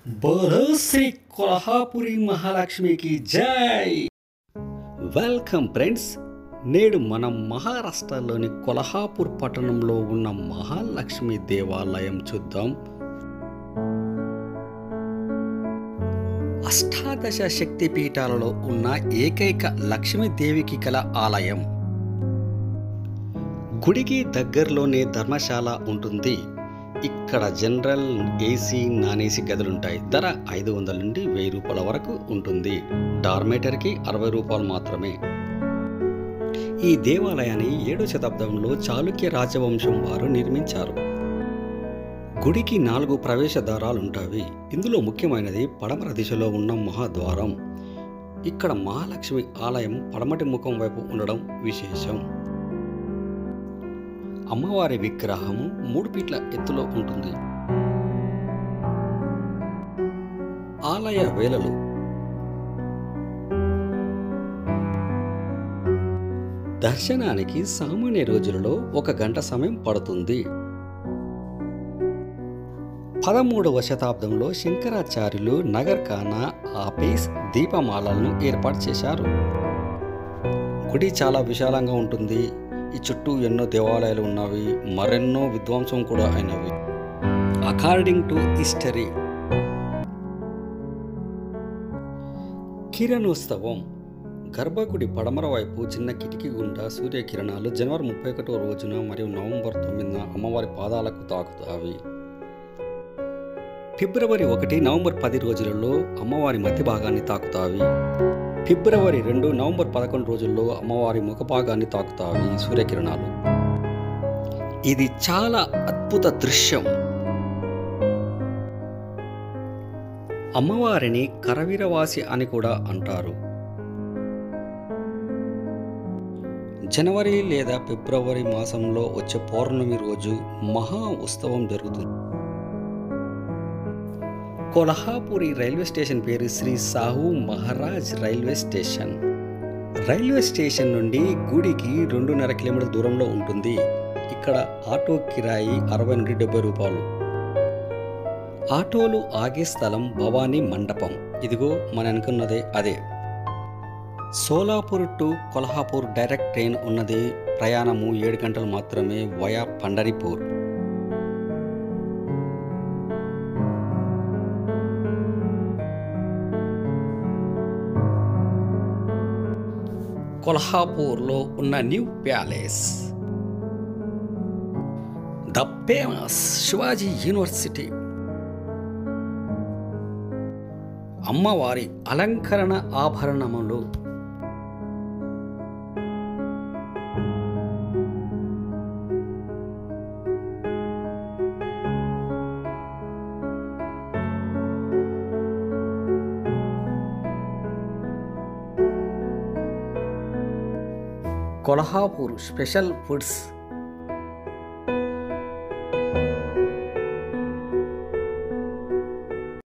బోలో శ్రీ కొల్హాపురి మహాలక్ష్మికి జై వెల్కమ్ ఫ్రెండ్స్ నేడు మనం మహారాష్ట్రలోని కొల్హాపూర్ పట్టణంలో ఉన్న మహాలక్ష్మి దేవాలయం చూద్దాం అష్టాదశ శక్తి పీఠాలలో ఉన్న ఏకైక లక్ష్మీదేవికి గల ఆలయం గుడికి దగ్గరలోనే ధర్మశాల ఉంటుంది ఇక్కడ జనరల్ ఏసీ నాన్ ఏసీ గదులుంటాయి ధర ఐదు వందల నుండి వెయ్యి రూపాయల వరకు ఉంటుంది డార్మేటర్కి అరవై రూపాయలు మాత్రమే ఈ దేవాలయాన్ని ఏడో శతాబ్దంలో చాళుక్య రాజవంశం వారు నిర్మించారు గుడికి నాలుగు ప్రవేశ ద్వారాలు ఉంటాయి ఇందులో ముఖ్యమైనది పడమర దిశలో ఉన్న మహాద్వారం ఇక్కడ మహాలక్ష్మి ఆలయం పడమటి ముఖం వైపు ఉండడం విశేషం అమ్మవారి విగ్రహము మూడు ఫీట్ల ఎత్తులో ఉంటుంది ఆలయ వేళలు దర్శనానికి సామాన్య రోజులలో ఒక గంట సమయం పడుతుంది పదమూడవ శతాబ్దంలో శంకరాచార్యులు నగర్ ఖానా ఆఫీస్ దీపమాలలను ఏర్పాటు చేశారు గుడి చాలా విశాలంగా ఉంటుంది ఈ చుట్టూ ఎన్నో దేవాలయాలు ఉన్నవి మరెన్నో విధ్వంసం కూడా అయినవి అకార్డింగ్ టు హిస్టరీ కిరణోత్సవం గర్భగుడి పడమర వైపు చిన్న కిటికీ గుండా సూర్యకిరణాలు జనవరి ముప్పై ఒకటో రోజున మరియు నవంబర్ తొమ్మిదిన అమ్మవారి పాదాలకు తాకుతావి ఫిబ్రవరి ఒకటి నవంబర్ పది రోజులలో అమ్మవారి మధ్య భాగాన్ని తాకుతావి ఫిబ్రవరి రెండు నవంబర్ పదకొండు రోజుల్లో అమ్మవారి ముఖ భాగాన్ని తాకుతాయి సూర్యకిరణాలు ఇది చాలా అద్భుత దృశ్యం అమ్మవారిని కరవీరవాసి అని కూడా అంటారు జనవరి లేదా ఫిబ్రవరి మాసంలో వచ్చే పౌర్ణమి రోజు మహా ఉత్సవం జరుగుతుంది కొల్హాపురి రైల్వే స్టేషన్ పేరు Shri Sahu Maharaj railway station railway station నుండి గుడికి రెండున్నర కిలోమీటర్ల దూరంలో ఉంటుంది ఇక్కడ ఆటో కిరాయి అరవై నుండి డెబ్బై రూపాయలు ఆటోలు ఆగే స్థలం భవానీ మండపం ఇదిగో మన అనుకున్నదే అదే Solapur to Kolhapur direct train ఉన్నది ప్రయాణము ఏడు గంటలు మాత్రమే వయా పండరిపూర్ కొల్హాపూర్లో ఉన్న new palace the famous Shivaji university అమ్మవారి అలంకరణ ఆభరణములు కొల్హాపూర్ స్పెషల్ ఫుడ్స్